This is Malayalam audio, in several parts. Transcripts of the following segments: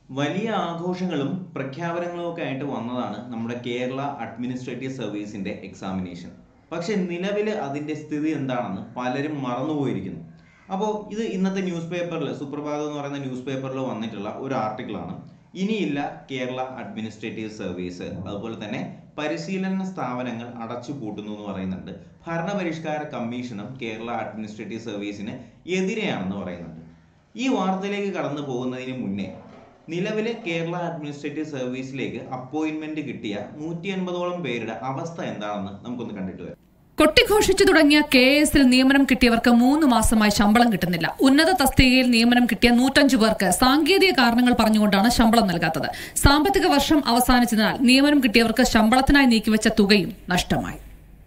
വലിയ ആഘോഷങ്ങളും പ്രഖ്യാപനങ്ങളും ഒക്കെ ആയിട്ട് വന്നതാണ് നമ്മുടെ കേരള അഡ്മിനിസ്ട്രേറ്റീവ് സർവീസിന്റെ എക്സാമിനേഷൻ പക്ഷെ നിലവിൽ അതിന്റെ സ്ഥിതി എന്താണെന്ന് പലരും മറന്നുപോയിരിക്കുന്നു അപ്പോൾ ഇത് ഇന്നത്തെ ന്യൂസ് പേപ്പറിൽ സുപ്രഭാതം എന്ന് പറയുന്ന ന്യൂസ് പേപ്പറിൽ വന്നിട്ടുള്ള ഒരു ആർട്ടിക്കിളാണ് ഇനിയില്ല കേരള അഡ്മിനിസ്ട്രേറ്റീവ് സർവീസ് അതുപോലെ തന്നെ പരിശീലന സ്ഥാപനങ്ങൾ അടച്ചു പൂട്ടുന്നു എന്ന് പറയുന്നുണ്ട് ഭരണപരിഷ്കാര കമ്മീഷനും കേരള അഡ്മിനിസ്ട്രേറ്റീവ് സർവീസിന് എതിരെയാണെന്ന് പറയുന്നുണ്ട് ഈ വാർത്തയിലേക്ക് കടന്നു പോകുന്നതിന് മുന്നേ നിലവിലെ കേരള അഡ്മിനിസ്ട്രേറ്റീവ് സർവീസിലേക്ക് അപ്പോയിന്റ്മെന്റ് കിട്ടിയ നൂറ്റി അൻപതോളം പേരുടെ അവസ്ഥ എന്താണെന്ന് നമുക്കൊന്ന് കണ്ടിട്ട് വരാം കൊട്ടിഘോഷിച്ചു തുടങ്ങിയ കെ എസിൽ നിയമനം കിട്ടിയവർക്ക് മൂന്ന് മാസമായി ശമ്പളം കിട്ടുന്നില്ല ഉന്നത തസ്തികയിൽ നിയമനം കിട്ടിയ നൂറ്റഞ്ചു പേർക്ക് സാങ്കേതിക കാരണങ്ങൾ പറഞ്ഞുകൊണ്ടാണ് ശമ്പളം നൽകാത്തത് സാമ്പത്തിക വർഷം അവസാനിച്ചതിനാൽ നിയമനം കിട്ടിയവർക്ക് ശമ്പളത്തിനായി നീക്കിവെച്ച തുകയും നഷ്ടമായി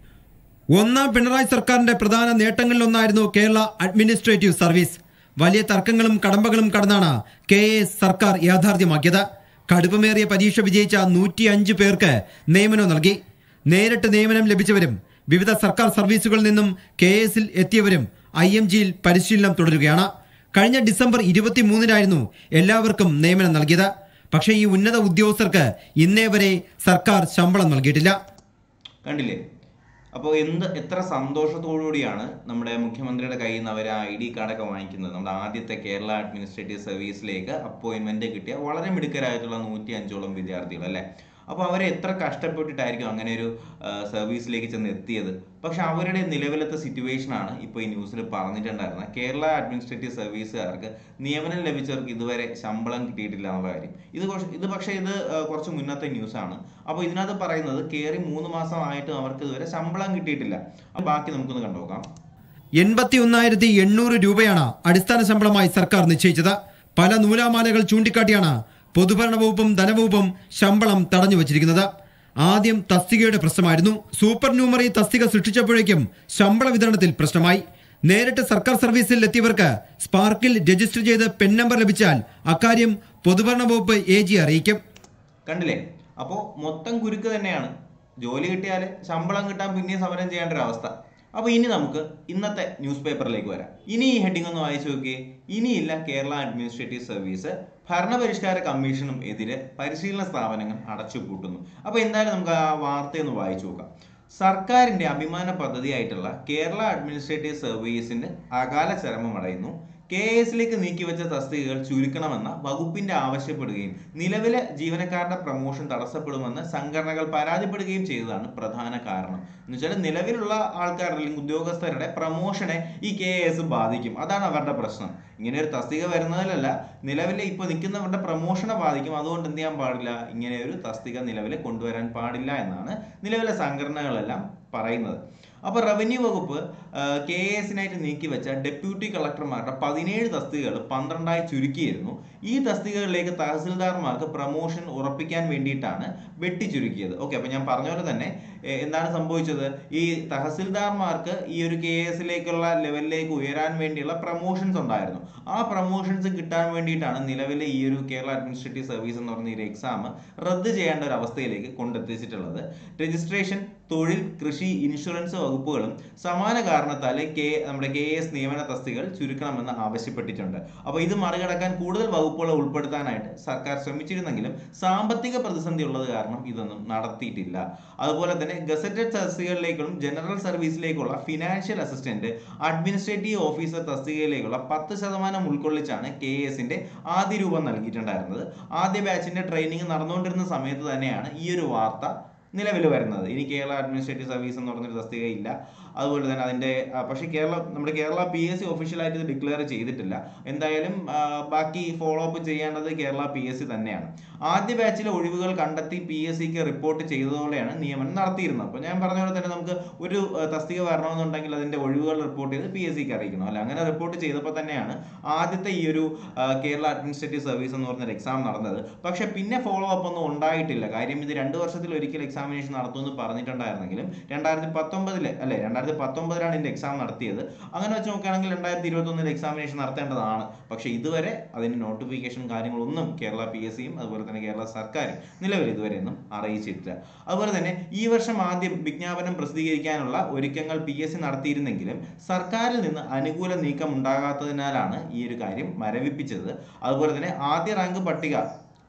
ഒന്നാം പിണറായി സർക്കാരിന്റെ പ്രധാന നേട്ടങ്ങളിലൊന്നായിരുന്നു കേരള അഡ്മിനിസ്ട്രേറ്റീവ് സർവീസ് വലിയ തർക്കങ്ങളും കടമ്പകളും കടന്നാണ് കെ എസ് സർക്കാർ യാഥാർത്ഥ്യമാക്കിയത് കടുപ്പമേറിയ പരീക്ഷ വിജയിച്ച നൂറ്റി അഞ്ച് പേർക്ക് നിയമനം നൽകി നേരിട്ട് നിയമനം ലഭിച്ചവരും വിവിധ സർക്കാർ സർവീസുകളിൽ നിന്നും കെ എസിൽ എത്തിയവരും ഐ എം ജിയിൽ പരിശീലനം തുടരുകയാണ് കഴിഞ്ഞ ഡിസംബർ ഇരുപത്തിമൂന്നിനായിരുന്നു എല്ലാവർക്കും നിയമനം നൽകിയത് പക്ഷേ ഈ ഉന്നത ഉദ്യോഗസ്ഥർക്ക് ഇന്നേ വരെ സർക്കാർ ശമ്പളം നൽകിയിട്ടില്ല കണ്ടില്ലേ അപ്പോൾ എന്ത് എത്ര സന്തോഷത്തോടുകൂടിയാണ് നമ്മുടെ മുഖ്യമന്ത്രിയുടെ കയ്യിൽ നിന്ന് അവർ ഐ ഡി കാർഡൊക്കെ വാങ്ങിക്കുന്നത് നമ്മുടെ ആദ്യത്തെ കേരള അഡ്മിനിസ്ട്രേറ്റീവ് സർവീസിലേക്ക് അപ്പോയിൻമെന്റ് കിട്ടിയ വളരെ മിടുക്കരായിട്ടുള്ള നൂറ്റി അഞ്ചോളം വിദ്യാർത്ഥികൾ അല്ലേ അപ്പോൾ അവരെ എത്ര കഷ്ടപ്പെട്ടിട്ടായിരിക്കും അങ്ങനെ ഒരു സർവീസിലേക്ക് ചെന്ന് എത്തിയത് പക്ഷെ അവരുടെ നിലവിലത്തെ സിറ്റുവേഷൻ ആണ് ഇപ്പോൾ ഈ ന്യൂസിൽ പറഞ്ഞിട്ടുണ്ടായിരുന്നത് കേരള അഡ്മിനിസ്ട്രേറ്റീവ് സർവീസുകാർക്ക് നിയമനം ലഭിച്ചവർക്ക് ഇതുവരെ ശമ്പളം കിട്ടിയിട്ടില്ല എന്നുള്ള കാര്യം ഇത് കുറച്ച് ഇത് പക്ഷേ ഇത് ആ, കുറച്ച് മുന്നത്തെ ന്യൂസാണ് അപ്പോൾ ഇതിനകത്ത് പറയുന്നത് കയറി മൂന്ന് മാസമായിട്ട് അവർക്ക് ഇതുവരെ ശമ്പളം കിട്ടിയിട്ടില്ല അപ്പോൾ ബാക്കി നമുക്കൊന്ന് കണ്ടുനോക്കാം എൺപത്തി ഒന്നായിരത്തി എണ്ണൂറ് രൂപയാണ് അടിസ്ഥാന ശമ്പളമായി സർക്കാർ നിശ്ചയിച്ചത് പല നൂലാമാലകൾ ചൂണ്ടിക്കാട്ടിയാണ് പൊതുഭരണ വകുപ്പും ധനവകുപ്പും ശമ്പളം തടഞ്ഞു വച്ചിരിക്കുന്നത് ആദ്യം തസ്തികയുടെ പ്രശ്നമായിരുന്നു സൂപ്പർ ന്യൂമറി തസ്തിക സൃഷ്ടിച്ചപ്പോഴേക്കും ശമ്പള വിതരണത്തിൽ പ്രശ്നമായി നേരിട്ട് സർക്കാർ സർവീസിൽ എത്തിയവർക്ക് സ്പാർക്കിൽ രജിസ്റ്റർ ചെയ്ത് പെൻ നമ്പർ ലഭിച്ചാൽ അക്കാര്യം പൊതുഭരണ വകുപ്പ് എ ജി അറിയിക്കും കണ്ടില്ലേ അപ്പോൾ മൊത്തം കുരുക്ക് തന്നെയാണ് ജോലി കിട്ടിയാൽ ശമ്പളം കിട്ടാൻ പിന്നെയും സമരം ചെയ്യേണ്ട ഒരു അവസ്ഥ അപ്പോൾ ഇനി നമുക്ക് ഇന്നത്തെ ന്യൂസ് പേപ്പറിലേക്ക് വരാം ഇനി ഈ ഹെഡിങ് ഒന്ന് വായിച്ചു നോക്കിയേ ഇനിയില്ല കേരള അഡ്മിനിസ്ട്രേറ്റീവ് സർവീസ് ഭരണപരിഷ്കാര കമ്മീഷനും എതിരെ പരിശീലന സ്ഥാപനങ്ങൾ അടച്ചുപൂട്ടുന്നു അപ്പോൾ എന്തായാലും നമുക്ക് ആ വാർത്തയൊന്ന് വായിച്ചു നോക്കാം സർക്കാരിന്റെ അഭിമാന പദ്ധതിയായിട്ടുള്ള കേരള അഡ്മിനിസ്ട്രേറ്റീവ് സർവീസിന് അകാല ചരമമടയുന്നു കെ എസിലേക്ക് നീക്കിവെച്ച തസ്തികകൾ ചുരുക്കണമെന്ന വകുപ്പിന്റെ ആവശ്യപ്പെടുകയും നിലവിലെ ജീവനക്കാരുടെ പ്രമോഷൻ തടസ്സപ്പെടുമെന്ന് സംഘടനകൾ പരാതിപ്പെടുകയും ചെയ്തതാണ് പ്രധാന കാരണം എന്ന് വെച്ചാൽ നിലവിലുള്ള ആൾക്കാരുടെ അല്ലെങ്കിൽ ഉദ്യോഗസ്ഥരുടെ പ്രമോഷനെ ഈ കെ എസ് ബാധിക്കും അതാണ് അവരുടെ പ്രശ്നം ഇങ്ങനെ ഒരു തസ്തിക വരുന്നതിലല്ല നിലവിലെ ഇപ്പോൾ നിൽക്കുന്നവരുടെ പ്രമോഷനെ ബാധിക്കും അതുകൊണ്ട് എന്ത് ചെയ്യാൻ പാടില്ല ഇങ്ങനെ ഒരു തസ്തിക നിലവിൽ കൊണ്ടുവരാൻ പാടില്ല എന്നാണ് നിലവിലെ സംഘടനകളെല്ലാം പറയുന്നത് അപ്പോൾ റവന്യൂ വകുപ്പ് കെ എസിനായിട്ട് നീക്കിവെച്ച ഡെപ്യൂട്ടി കളക്ടർമാരുടെ പതിനേഴ് തസ്തികകൾ പന്ത്രണ്ടായി ചുരുക്കിയിരുന്നു ഈ തസ്തികകളിലേക്ക് തഹസിൽദാർമാർക്ക് പ്രമോഷൻ ഉറപ്പിക്കാൻ വേണ്ടിയിട്ടാണ് വെട്ടി ചുരുക്കിയത് ഓക്കെ അപ്പോൾ ഞാൻ പറഞ്ഞ പോലെ തന്നെ എ, എന്താണ് സംഭവിച്ചത് ഈ തഹസിൽദാർമാർക്ക് ഈ ഒരു കെ എസിലേക്കുള്ള ലെവലിലേക്ക് ഉയരാൻ വേണ്ടിയുള്ള പ്രമോഷൻസ് ഉണ്ടായിരുന്നു ആ പ്രമോഷൻസ് കിട്ടാൻ വേണ്ടിയിട്ടാണ് നിലവിലെ ഈ ഒരു കേരള അഡ്മിനിസ്ട്രേറ്റീവ് സർവീസ് എന്ന് പറഞ്ഞ ഈ ഒരു എക്സാം റദ്ദ് ചെയ്യേണ്ട ഒരു അവസ്ഥയിലേക്ക് കൊണ്ടെത്തിച്ചിട്ടുള്ളത് രജിസ്ട്രേഷൻ തൊഴിൽ കൃഷി ഇൻഷുറൻസ് വകുപ്പുകളും സമാന കാരണത്താൽ കെ നമ്മുടെ കെ എസ് നിയമന തസ്തികൾ ചുരുക്കണമെന്ന് ആവശ്യപ്പെട്ടിട്ടുണ്ട് അപ്പോൾ ഇത് മറികടക്കാൻ കൂടുതൽ വകുപ്പുകളെ ഉൾപ്പെടുത്താനായിട്ട് സർക്കാർ ശ്രമിച്ചിരുന്നെങ്കിലും സാമ്പത്തിക പ്രതിസന്ധി ഉള്ളത് കാരണം ഇതൊന്നും നടത്തിയിട്ടില്ല അതുപോലെ തന്നെ ഗസറ്റഡ് തസ്തികകളിലേക്കും ജനറൽ സർവീസിലേക്കുള്ള ഫിനാൻഷ്യൽ അസിസ്റ്റന്റ് അഡ്മിനിസ്ട്രേറ്റീവ് ഓഫീസർ തസ്തികയിലേക്കുള്ള പത്ത് ശതമാനം ഉൾക്കൊള്ളിച്ചാണ് കെ എസിന്റെ ആദ്യ രൂപം നൽകിയിട്ടുണ്ടായിരുന്നത് ആദ്യ ബാച്ചിന്റെ ട്രെയിനിങ് നടന്നുകൊണ്ടിരുന്ന സമയത്ത് തന്നെയാണ് ഈ ഒരു വാർത്ത നിലവിൽ വരുന്നത് ഇനി കേരള അഡ്മിനിസ്ട്രേറ്റീവ് സർവീസ് എന്ന് പറഞ്ഞൊരു തസ്തിക ഇല്ല അതുപോലെ തന്നെ അതിന്റെ ആ, പക്ഷേ കേരള നമ്മുടെ കേരള പി എസ് സി ഒഫീഷ്യലായിട്ട് ഇത് ഡിക്ലെയർ ചെയ്തിട്ടില്ല എന്തായാലും ആ, ബാക്കി ഫോളോ അപ്പ് ചെയ്യേണ്ടത് കേരള പി എസ് സി തന്നെയാണ് ആദ്യ ബാച്ചിലെ ഒഴിവുകൾ കണ്ടെത്തി പി എസ് സിക്ക് റിപ്പോർട്ട് ചെയ്തതോടെയാണ് നിയമനം നടത്തിയിരുന്നത് അപ്പോൾ ഞാൻ പറഞ്ഞ പോലെ തന്നെ നമുക്ക് ഒരു ആ, തസ്തിക വരണമെന്നുണ്ടെങ്കിൽ അതിന്റെ ഒഴിവുകൾ റിപ്പോർട്ട് ചെയ്ത് പി എസ് സിക്ക് അറിയിക്കണം അല്ല അങ്ങനെ റിപ്പോർട്ട് ചെയ്തപ്പോൾ തന്നെയാണ് ആദ്യത്തെ ഈ ഒരു ആ, കേരള അഡ്മിനിസ്ട്രേറ്റീവ് സർവീസ് എന്ന് പറഞ്ഞൊരു എക്സാം നടന്നത് പക്ഷെ പിന്നെ ഫോളോ അപ്പ് ഒന്നും ഉണ്ടായിട്ടില്ല കാര്യം ഇത് രണ്ട് വർഷത്തിൽ ഒരിക്കൽ എക്സാമിനേഷൻ നടത്തുമെന്ന് പറഞ്ഞിട്ടുണ്ടായിരുന്നെങ്കിലും രണ്ടായിരത്തി പത്തൊമ്പതില് അല്ലെ രണ്ടായിരത്തി പത്തൊമ്പതിലാണ് ഇതിന്റെ എക്സാം നടത്തിയത് അങ്ങനെ വെച്ച് നോക്കുകയാണെങ്കിൽ രണ്ടായിരത്തി ഇരുപത്തൊന്നിൽ എക്സാമിനേഷൻ നടത്തേണ്ടതാണ് പക്ഷെ ഇതുവരെ അതിന്റെ നോട്ടിഫിക്കേഷൻ കാര്യങ്ങളൊന്നും കേരള പി എസ് സിയും അതുപോലെ തന്നെ കേരള സർക്കാരും നിലവിൽ ഇതുവരെ ഒന്നും അറിയിച്ചിട്ടില്ല അതുപോലെ തന്നെ ഈ വർഷം ആദ്യം വിജ്ഞാപനം പ്രസിദ്ധീകരിക്കാനുള്ള ഒരുക്കങ്ങൾ പി എസ് സി നടത്തിയിരുന്നെങ്കിലും സർക്കാരിൽ നിന്ന് അനുകൂല നീക്കം ഉണ്ടാകാത്തതിനാലാണ് ഈ ഒരു കാര്യം മരവിപ്പിച്ചത് അതുപോലെ തന്നെ ആദ്യ റാങ്ക് പട്ടിക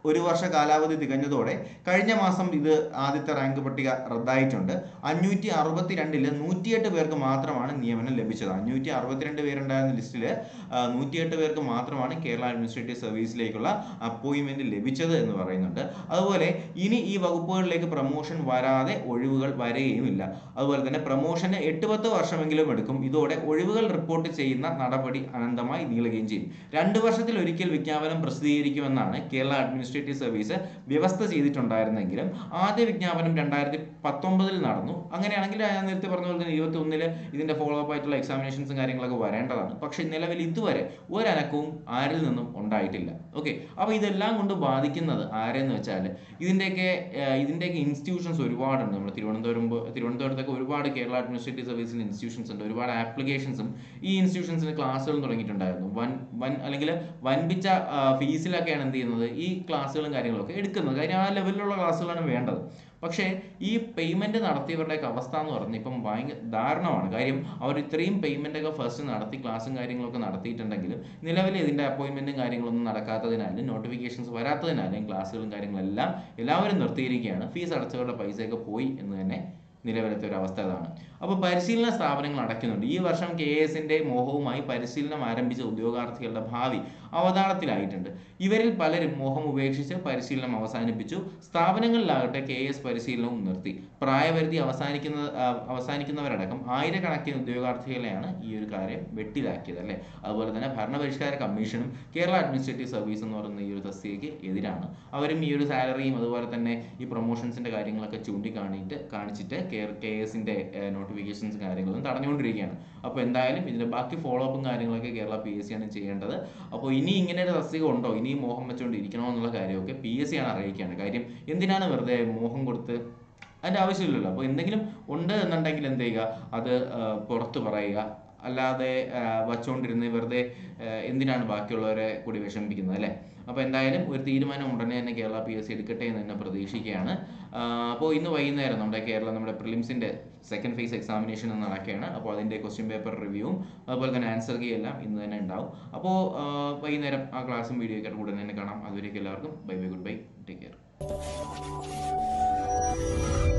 ഒരു വർഷ കാലാവധി തികഞ്ഞതോടെ കഴിഞ്ഞ മാസം ഇത് ആദ്യത്തെ റാങ്ക് പട്ടിക റദ്ദായിട്ടുണ്ട് അഞ്ഞൂറ്റി അറുപത്തിരണ്ടില് നൂറ്റിയെട്ട് പേർക്ക് മാത്രമാണ് നിയമനം ലഭിച്ചത് അഞ്ഞൂറ്റി അറുപത്തിരണ്ട് പേരുണ്ടായിരുന്ന ലിസ്റ്റിൽ നൂറ്റിയെട്ട് പേർക്ക് മാത്രമാണ് കേരള അഡ്മിനിസ്ട്രേറ്റീവ് സർവീസിലേക്കുള്ള അപ്പോയിൻമെന്റ് ലഭിച്ചത് എന്ന് പറയുന്നുണ്ട് അതുപോലെ ഇനി ഈ വകുപ്പുകളിലേക്ക് പ്രൊമോഷൻ വരാതെ ഒഴിവുകൾ വരികയുമില്ല അതുപോലെ തന്നെ പ്രൊമോഷന് എട്ട് പത്ത് വർഷമെങ്കിലും എടുക്കും ഇതോടെ ഒഴിവുകൾ റിപ്പോർട്ട് ചെയ്യുന്ന നടപടി അനന്തമായി നീളുകയും ചെയ്യും രണ്ട് വർഷത്തിൽ ഒരിക്കൽ വിജ്ഞാപനം പ്രസിദ്ധീകരിക്കുമെന്നാണ് കേരള അഡ്മിനിസ്ട്രേറ്റീവ് സർവീസ് വ്യവസ്ഥ ചെയ്തിട്ടുണ്ടായിരുന്നെങ്കിലും ആദ്യ വിജ്ഞാപനം രണ്ടായിരത്തി പത്തൊമ്പതിൽ നടന്നു അങ്ങനെയാണെങ്കിൽ ഞാൻ നേരത്തെ പറഞ്ഞ പോലെ തന്നെ ഇരുപത്തി ഒന്നില് ഇതിന്റെ ഫോളോ അപ്പ് ആയിട്ടുള്ള എക്സാമിനേഷൻസും കാര്യങ്ങളൊക്കെ വരേണ്ടതാണ് പക്ഷേ നിലവിൽ ഇതുവരെ ഒരനക്കവും ആരിൽ നിന്നും ഉണ്ടായിട്ടില്ല ഓക്കെ അപ്പോൾ ഇതെല്ലാം കൊണ്ട് ബാധിക്കുന്നത് ആരെന്ന് വെച്ചാൽ ഇതിൻ്റെയൊക്കെ ഏഹ്, ഇതിൻ്റെയൊക്കെ ഇൻസ്റ്റിറ്റ്യൂഷൻസ് ഒരുപാടുണ്ട് നമ്മുടെ തിരുവനന്തപുരം പോ- തിരുവനന്തപുരത്തൊക്കെ ഒരുപാട് കേരള അഡ്മിനിസ്ട്രേറ്റീവ് സർവീസിൻ്റെ ഇൻസ്റ്റിറ്റ്യൂഷൻസ് ഉണ്ട് ഒരുപാട് ആപ്ലിക്കേഷൻസും ഈ ഇൻസ്റ്റിറ്റ്യൂഷൻസിന് ക്ലാസ്സുകളും തുടങ്ങിയിട്ടുണ്ടായിരുന്നു വൻ വൻ അല്ലെങ്കിൽ വൻപിച്ച ഫീസിലൊക്കെയാണ് എന്ത് ചെയ്യുന്നത് ഈ ക്ലാസ്സുകളും കാര്യങ്ങളൊക്കെ എടുക്കുന്നത് കാര്യം ആ ലെവലിലുള്ള ക്ലാസ്സുകളാണ് വേണ്ടത് പക്ഷേ ഈ പേയ്മെന്റ് നടത്തിയവരുടെയൊക്കെ അവസ്ഥ എന്ന് പറഞ്ഞാൽ ഇപ്പം ഭയങ്കര ദാരുണമാണ് കാര്യം അവർ ഇത്രയും പേയ്മെന്റ് ഒക്കെ ഫസ്റ്റ് നടത്തി ക്ലാസ്സും കാര്യങ്ങളൊക്കെ നടത്തിയിട്ടുണ്ടെങ്കിലും നിലവിൽ ഇതിന്റെ അപ്പോയിന്റ്മെന്റും കാര്യങ്ങളൊന്നും നടക്കാത്തതിനാലും നോട്ടിഫിക്കേഷൻസ് വരാത്തതിനാലും ക്ലാസ്സുകളും കാര്യങ്ങളെല്ലാം എല്ലാവരും നിർത്തിയിരിക്കുകയാണ് ഫീസ് അടച്ചവരുടെ പൈസയൊക്കെ പോയി എന്ന് തന്നെ നിലവിലത്തെ ഒരു അവസ്ഥ അതാണ് അപ്പോൾ പരിശീലന സ്ഥാപനങ്ങൾ അടയ്ക്കുന്നുണ്ട് ഈ വർഷം കെ എസിന്റെ മോഹവുമായി പരിശീലനം ആരംഭിച്ച ഉദ്യോഗാർത്ഥികളുടെ ഭാവി അവതാളത്തിലായിട്ടുണ്ട് ഇവരിൽ പലരും മോഹം ഉപേക്ഷിച്ച് പരിശീലനം അവസാനിപ്പിച്ചു സ്ഥാപനങ്ങളിലാകട്ടെ കെ എസ് പരിശീലനവും നിർത്തി പ്രായപരിധി അവസാനിക്കുന്ന ആ, അവസാനിക്കുന്നവരടക്കം ആയിരക്കണക്കിന് ഉദ്യോഗാർത്ഥികളെയാണ് ഈ ഒരു കാര്യം വെട്ടിലാക്കിയത് അല്ലേ അതുപോലെ തന്നെ ഭരണപരിഷ്കാര കമ്മീഷനും കേരള അഡ്മിനിസ്ട്രേറ്റീവ് സർവീസ് എന്ന് പറയുന്ന ഈ ഒരു തസ്തികയ്ക്ക് എതിരാണ് അവരും ഈ ഒരു സാലറിയും അതുപോലെ തന്നെ ഈ പ്രൊമോഷൻസിന്റെ കാര്യങ്ങളൊക്കെ ചൂണ്ടിക്കാണിയിട്ട് കാണിച്ചിട്ട് കെ എസിന്റെ നോട്ടിഫിക്കേഷൻസ് കാര്യങ്ങളും തടഞ്ഞുകൊണ്ടിരിക്കുകയാണ് അപ്പോൾ എന്തായാലും ഇതിന്റെ ബാക്കി ഫോളോ അപ്പും കാര്യങ്ങളൊക്കെ കേരള പി എസ് സി ആണ് ചെയ്യേണ്ടത് അപ്പോൾ ഇനി ഇങ്ങനെ ഒരു തസ്തിക ഉണ്ടോ ഇനി മോഹം വെച്ചുകൊണ്ട് ഇരിക്കണോ എന്നുള്ള കാര്യമൊക്കെ പി എസ് സി ആണ് അറിയിക്കുകയാണ് കാര്യം എന്തിനാണ് വെറുതെ മോഹം കൊടുത്ത് അതിന്റെ ആവശ്യമില്ലല്ലോ അപ്പോൾ എന്തെങ്കിലും ഉണ്ട് എന്നുണ്ടെങ്കിൽ എന്ത് ചെയ്യുക അത് ആ, പുറത്ത് പറയുക അല്ലാതെ ആ, വച്ചുകൊണ്ടിരുന്ന് വെറുതെ ആ, എന്തിനാണ് ബാക്കിയുള്ളവരെ കൂടി വിഷമിപ്പിക്കുന്നത് അല്ലേ അപ്പോൾ എന്തായാലും ഒരു തീരുമാനം ഉടനെ തന്നെ കേരള പി എസ് സി എടുക്കട്ടെ എന്ന് തന്നെ പ്രതീക്ഷിക്കുകയാണ് അപ്പോൾ ഇന്ന് വൈകുന്നേരം നമ്മുടെ കേരള നമ്മുടെ പ്രിലിംസിന്റെ സെക്കൻഡ് ഫേസ് എക്സാമിനേഷൻ നടക്കുകയാണ് അപ്പോൾ അതിന്റെ ക്വസ്റ്റ്യൻ പേപ്പർ റിവ്യൂവും അതുപോലെ തന്നെ ആൻസർ കീ എല്ലാം ഇന്ന് തന്നെ ഉണ്ടാവും അപ്പോൾ വൈകുന്നേരം ആ ക്ലാസ്സും വീഡിയോ ഒക്കെ ഉടനെ തന്നെ കാണാം അതുവരേക്കും എല്ലാവർക്കും bye bye goodbye take care